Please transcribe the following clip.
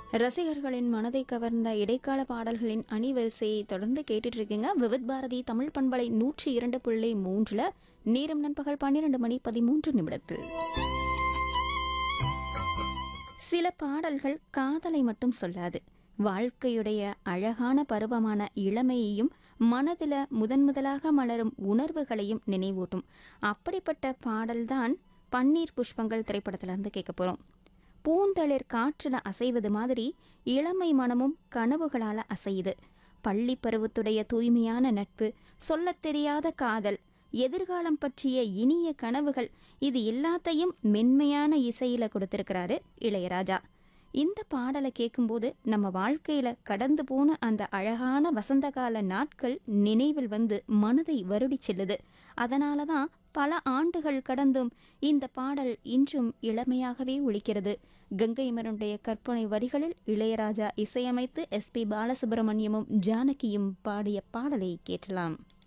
ரசிகர்களின் மனதை கவர்ந்த இடைக்கால பாடல்களின் அணிவரிசையை தொடர்ந்து கேட்டுட்டு இருக்கீங்க விவித் பாரதி தமிழ் பண்பலை நூற்றி இரண்டு புள்ளி மூன்றுல நேரம் நண்பகல் பன்னிரண்டு மணி பதிமூன்று நிமிடத்து சில பாடல்கள் காதலை மட்டும் சொல்லாது வாழ்க்கையுடைய அழகான பருவமான இளமையையும் மனதில முதன் முதலாக மலரும் உணர்வுகளையும் நினைவூட்டும் அப்படிப்பட்ட பாடல்தான் பன்னீர் புஷ்பங்கள் திரைப்படத்துல இருந்து கேட்க போறோம் பூந்தளிர் காற்றுல அசைவது மாதிரி இளமை மனமும் கனவுகளால அசையுது பள்ளி பருவத்துடைய தூய்மையான நட்பு சொல்லத் தெரியாத காதல் எதிர்காலம் பற்றிய இனிய கனவுகள் இது எல்லாத்தையும் மென்மையான இசையில கொடுத்திருக்கிறாரு இளையராஜா இந்த பாடலை கேட்கும்போது நம்ம வாழ்க்கையில கடந்து போன அந்த அழகான வசந்தகால நாட்கள் நினைவில் வந்து மனதை வருடிச் செல்லுது அதனால தான் பல ஆண்டுகள் கடந்தும் இந்த பாடல் இன்றும் இளமையாகவே ஒலிக்கிறது கங்கை மரனுடைய கற்பனை வரிகளில் இளையராஜா இசையமைத்து எஸ் பி பாலசுப்ரமணியமும் ஜானகியும் பாடிய பாடலை கேட்டலாம்